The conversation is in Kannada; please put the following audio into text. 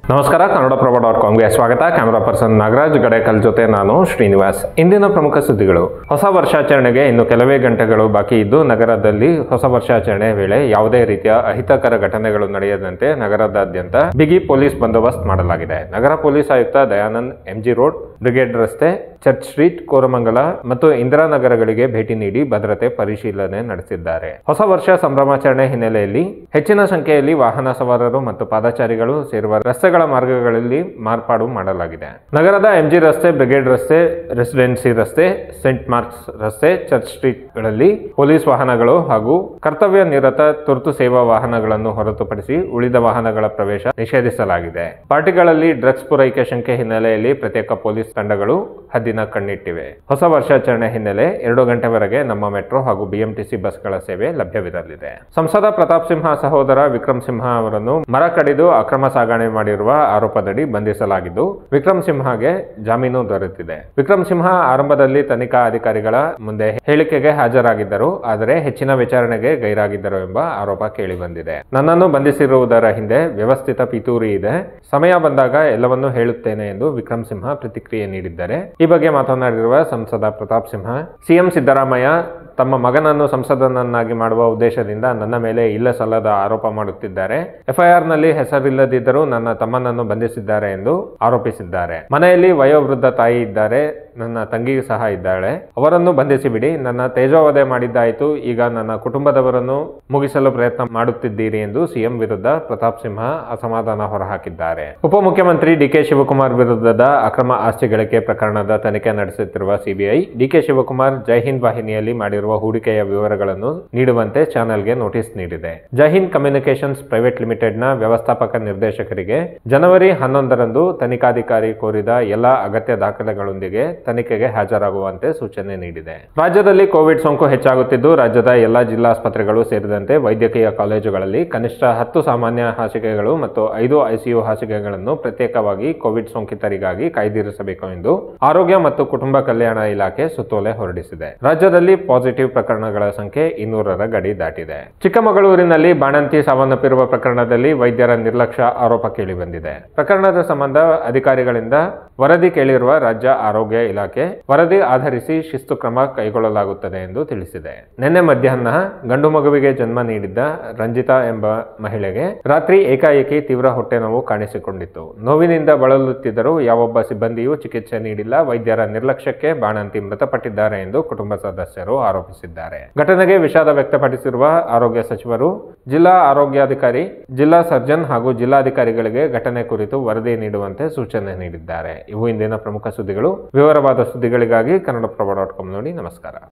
ನಮಸ್ಕಾರ ಕನ್ನಡಪ್ರಭ ಡಾಟ್ ಕಾಮ್ಗೆ ಸ್ವಾಗತ ಕ್ಯಾಮರಾ ಪರ್ಸನ್ ನಾಗರಾಜ್ ಗಡೇಕಲ್ ಜೊತೆ ನಾನು ಶ್ರೀನಿವಾಸ್ ಇಂದಿನ ಪ್ರಮುಖ ಸುದ್ದಿಗಳು ಹೊಸ ವರ್ಷಾಚರಣೆಗೆ ಇನ್ನು ಕೆಲವೇ ಗಂಟೆಗಳು ಬಾಕಿ ಇದ್ದು ನಗರದಲ್ಲಿ ಹೊಸ ವರ್ಷಾಚರಣೆ ವೇಳೆ ಯಾವುದೇ ರೀತಿಯ ಅಹಿತಕರ ಘಟನೆಗಳು ನಡೆಯದಂತೆ ನಗರದಾದ್ಯಂತ ಬಿಗಿ ಪೊಲೀಸ್ ಬಂದೋಬಸ್ತ್ ಮಾಡಲಾಗಿದೆ ನಗರ ಪೊಲೀಸ್ ಆಯುಕ್ತ ದಯಾನಂದ್ ಎಂಜಿ ರೋಡ್ ಬ್ರಿಗೇಡ್ ರಸ್ತೆ ಚರ್ಚ್ ಸ್ಟ್ರೀಟ್ ಕೋರಮಂಗಲ ಮತ್ತು ಇಂದಿರಾನಗರಗಳಿಗೆ ಭೇಟಿ ನೀಡಿ ಭದ್ರತೆ ಪರಿಶೀಲನೆ ನಡೆಸಿದ್ದಾರೆ ಹೊಸ ವರ್ಷ ಸಂಭ್ರಮಾಚರಣೆ ಹಿನ್ನೆಲೆಯಲ್ಲಿ ಹೆಚ್ಚಿನ ಸಂಖ್ಯೆಯಲ್ಲಿ ವಾಹನ ಸವಾರರು ಮತ್ತು ಪಾದಚಾರಿಗಳು ಸೇರುವ ರಸ್ತೆಗಳ ಮಾರ್ಗಗಳಲ್ಲಿ ಮಾರ್ಪಾಡು ಮಾಡಲಾಗಿದೆ ನಗರದ ಎಂಜಿ ರಸ್ತೆ ಬ್ರಿಗೇಡ್ ರಸ್ತೆ ರೆಸಿಡೆನ್ಸಿ ರಸ್ತೆ ಸೆಂಟ್ ಮಾರ್ಕ್ಸ್ ರಸ್ತೆ ಚರ್ಚ್ ಸ್ಟ್ರೀಟ್ಗಳಲ್ಲಿ ಪೊಲೀಸ್ ವಾಹನಗಳು ಹಾಗೂ ಕರ್ತವ್ಯ ನಿರತ ತುರ್ತು ಸೇವಾ ವಾಹನಗಳನ್ನು ಹೊರತುಪಡಿಸಿ ಉಳಿದ ವಾಹನಗಳ ಪ್ರವೇಶ ನಿಷೇಧಿಸಲಾಗಿದೆ ಪಾರ್ಟಿಗಳಲ್ಲಿ ಡ್ರಗ್ಸ್ ಪೂರೈಕೆ ಶಂಕೆ ಹಿನ್ನೆಲೆಯಲ್ಲಿ ಪ್ರತ್ಯೇಕ ಪೊಲೀಸ್ ತಂಡಗಳು ಹದ್ದಿನ ಕಣ್ಣಿಟ್ಟಿವೆ ಹೊಸ ವರ್ಷಾಚರಣೆ ಹಿನ್ನೆಲೆ ಎರಡು ಗಂಟೆವರೆಗೆ ನಮ್ಮ ಮೆಟ್ರೋ ಹಾಗೂ ಬಿಎಂಟಿಸಿ ಬಸ್ಗಳ ಸೇವೆ ಲಭ್ಯವಿರಲಿದೆ ಸಂಸದ ಪ್ರತಾಪ್ ಸಿಂಹ ಸಹೋದರ ವಿಕ್ರಮ್ ಸಿಂಹ ಅವರನ್ನು ಮರ ಕಡಿದು ಅಕ್ರಮ ಸಾಗಣೆ ಮಾಡಿರುವ ಆರೋಪದಡಿ ಬಂಧಿಸಲಾಗಿದ್ದು ವಿಕ್ರಮ್ ಸಿಂಹಗೆ ಜಾಮೀನು ದೊರೆತಿದೆ ವಿಕ್ರಮ್ ಸಿಂಹ ಆರಂಭದಲ್ಲಿ ತನಿಖಾ ಅಧಿಕಾರಿಗಳ ಮುಂದೆ ಹೇಳಿಕೆಗೆ ಹಾಜರಾಗಿದ್ದರು ಆದರೆ ಹೆಚ್ಚಿನ ವಿಚಾರಣೆಗೆ ಗೈರಾಗಿದ್ದರು ಎಂಬ ಆರೋಪ ಕೇಳಿಬಂದಿದೆ ನನ್ನನ್ನು ಬಂಧಿಸಿರುವುದರ ಹಿಂದೆ ವ್ಯವಸ್ಥಿತ ಪಿತೂರಿ ಇದೆ ಸಮಯ ಬಂದಾಗ ಎಲ್ಲವನ್ನೂ ಹೇಳುತ್ತೇನೆ ಎಂದು ವಿಕ್ರಮ್ ಸಿಂಹ ಪ್ರತಿಕ್ರಿಯೆ ನೀಡಿದ್ದಾರೆ ಈ ಬಗ್ಗೆ ಮಾತನಾಡಿರುವ ಸಂಸದ ಪ್ರತಾಪ್ ಸಿಂಹ ಸಿಎಂ ಸಿದ್ದರಾಮಯ್ಯ ತಮ್ಮ ಮಗನನ್ನು ಸಂಸದನನ್ನಾಗಿ ಮಾಡುವ ಉದ್ದೇಶದಿಂದ ನನ್ನ ಮೇಲೆ ಇಲ್ಲ ಸಲ್ಲದ ಆರೋಪ ಮಾಡುತ್ತಿದ್ದಾರೆ ಎಫ್ಐಆರ್ನಲ್ಲಿ ಹೆಸರಿಲ್ಲದಿದ್ದರೂ ನನ್ನ ತಮ್ಮನನ್ನು ಬಂಧಿಸಿದ್ದಾರೆ ಎಂದು ಆರೋಪಿಸಿದ್ದಾರೆ ಮನೆಯಲ್ಲಿ ವಯೋವೃದ್ಧ ತಾಯಿ ಇದ್ದಾರೆ ನನ್ನ ತಂಗಿಯೂ ಸಹ ಇದ್ದಾಳೆ ಅವರನ್ನು ಬಂಧಿಸಿಬಿಡಿ ನನ್ನ ತೇಜೋವಧೆ ಮಾಡಿದ್ದಾಯಿತು ಈಗ ನನ್ನ ಕುಟುಂಬದವರನ್ನು ಮುಗಿಸಲು ಪ್ರಯತ್ನ ಮಾಡುತ್ತಿದ್ದೀರಿ ಎಂದು ಸಿಎಂ ವಿರುದ್ಧ ಪ್ರತಾಪ್ ಸಿಂಹ ಅಸಮಾಧಾನ ಹೊರಹಾಕಿದ್ದಾರೆ ಉಪಮುಖ್ಯಮಂತ್ರಿ ಡಿಕೆ ಶಿವಕುಮಾರ್ ವಿರುದ್ಧದ ಅಕ್ರಮ ಆಸ್ತಿ ಗಳಿಕೆ ಪ್ರಕರಣದ ತನಿಖೆ ನಡೆಸುತ್ತಿರುವ ಸಿಬಿಐ ಡಿಕೆ ಶಿವಕುಮಾರ್ ಜೈ ಹಿಂದ್ ವಾಹಿನಿಯಲ್ಲಿ ಮಾಡಿರುವ ಹೂಡಿಕೆಯ ವಿವರಗಳನ್ನು ನೀಡುವಂತೆ ಚಾನೆಲ್ಗೆ ನೋಟಿಸ್ ನೀಡಿದೆ ಜೈ ಹಿಂದ್ ಕಮ್ಯುನಿಕೇಶನ್ಸ್ ಪ್ರೈವೇಟ್ ಲಿಮಿಟೆಡ್ನ ವ್ಯವಸ್ಥಾಪಕ ನಿರ್ದೇಶಕರಿಗೆ ಜನವರಿ ಹನ್ನೊಂದರಂದು ತನಿಖಾಧಿಕಾರಿ ಕೋರಿದ ಎಲ್ಲ ಅಗತ್ಯ ದಾಖಲೆಗಳೊಂದಿಗೆ ತನಿಖೆಗೆ ಹಾಜರಾಗುವಂತೆ ಸೂಚನೆ ನೀಡಿದೆ ರಾಜ್ಯದಲ್ಲಿ ಕೋವಿಡ್ ಸೋಂಕು ಹೆಚ್ಚಾಗುತ್ತಿದ್ದು ರಾಜ್ಯದ ಎಲ್ಲಾ ಜಿಲ್ಲಾಸ್ಪತ್ರೆಗಳು ಸೇರಿದಂತೆ ವೈದ್ಯಕೀಯ ಕಾಲೇಜುಗಳಲ್ಲಿ ಕನಿಷ್ಠ ಹತ್ತು ಸಾಮಾನ್ಯ ಹಾಸಿಗೆಗಳು ಮತ್ತು ಐದು ಐಸಿಯು ಹಾಸಿಗೆಗಳನ್ನು ಪ್ರತ್ಯೇಕವಾಗಿ ಕೋವಿಡ್ ಸೋಂಕಿತರಿಗಾಗಿ ಕಾಯ್ದಿರಿಸಬೇಕು ಎಂದು ಆರೋಗ್ಯ ಮತ್ತು ಕುಟುಂಬ ಕಲ್ಯಾಣ ಇಲಾಖೆ ಸುತ್ತೋಲೆ ಹೊರಡಿಸಿದೆ ರಾಜ್ಯದಲ್ಲಿ ಪಾಸಿಟಿವ್ ಪ್ರಕರಣಗಳ ಸಂಖ್ಯೆ ಇನ್ನೂರರ ಗಡಿ ದಾಟಿದೆ ಚಿಕ್ಕಮಗಳೂರಿನಲ್ಲಿ ಬಾಣಂತಿ ಸಾವನ್ನಪ್ಪಿರುವ ಪ್ರಕರಣದಲ್ಲಿ ವೈದ್ಯರ ನಿರ್ಲಕ್ಷ್ಯ ಆರೋಪ ಕೇಳಿಬಂದಿದೆ ಪ್ರಕರಣದ ಸಂಬಂಧ ಅಧಿಕಾರಿಗಳಿಂದ ವರದಿ ಕೇಳಿರುವ ರಾಜ್ಯ ಆರೋಗ್ಯ ಇಲಾಖೆ ವರದಿ ಆಧರಿಸಿ ಶಿಸ್ತು ಕ್ರಮ ಕೈಗೊಳ್ಳಲಾಗುತ್ತದೆ ಎಂದು ತಿಳಿಸಿದೆ ನಿನ್ನೆ ಮಧ್ಯಾಹ್ನ ಗಂಡು ಮಗುವಿಗೆ ಜನ್ಮ ನೀಡಿದ್ದ ರಂಜಿತಾ ಎಂಬ ಮಹಿಳೆಗೆ ರಾತ್ರಿ ಏಕಾಏಕಿ ತೀವ್ರ ಹೊಟ್ಟೆ ನೋವು ಕಾಣಿಸಿಕೊಂಡಿತ್ತು ನೋವಿನಿಂದ ಬಳಲುತ್ತಿದ್ದರೂ ಯಾವೊಬ್ಬ ಸಿಬ್ಬಂದಿಯೂ ಚಿಕಿತ್ಸೆ ನೀಡಿಲ್ಲ ವೈದ್ಯರ ನಿರ್ಲಕ್ಷ್ಯಕ್ಕೆ ಬಾಣಂತಿ ಮೃತಪಟ್ಟಿದ್ದಾರೆ ಎಂದು ಕುಟುಂಬ ಸದಸ್ಯರು ಆರೋಪಿಸಿದ್ದಾರೆ ಘಟನೆಗೆ ವಿಷಾದ ವ್ಯಕ್ತಪಡಿಸಿರುವ ಆರೋಗ್ಯ ಸಚಿವರು ಜಿಲ್ಲಾ ಆರೋಗ್ಯಾಧಿಕಾರಿ ಜಿಲ್ಲಾ ಸರ್ಜನ್ ಹಾಗೂ ಜಿಲ್ಲಾಧಿಕಾರಿಗಳಿಗೆ ಘಟನೆ ಕುರಿತು ವರದಿ ನೀಡುವಂತೆ ಸೂಚನೆ ನೀಡಿದ್ದಾರೆ ಇವು ಇಂದಿನ ಪ್ರಮುಖ ಸುದ್ದಿಗಳು ವಿವರವಾದ ಸುದ್ದಿಗಳಿಗಾಗಿ ಕನ್ನಡಪ್ರಭ ಡಾಟ್ ಕಾಮ್ ನೋಡಿ ನಮಸ್ಕಾರ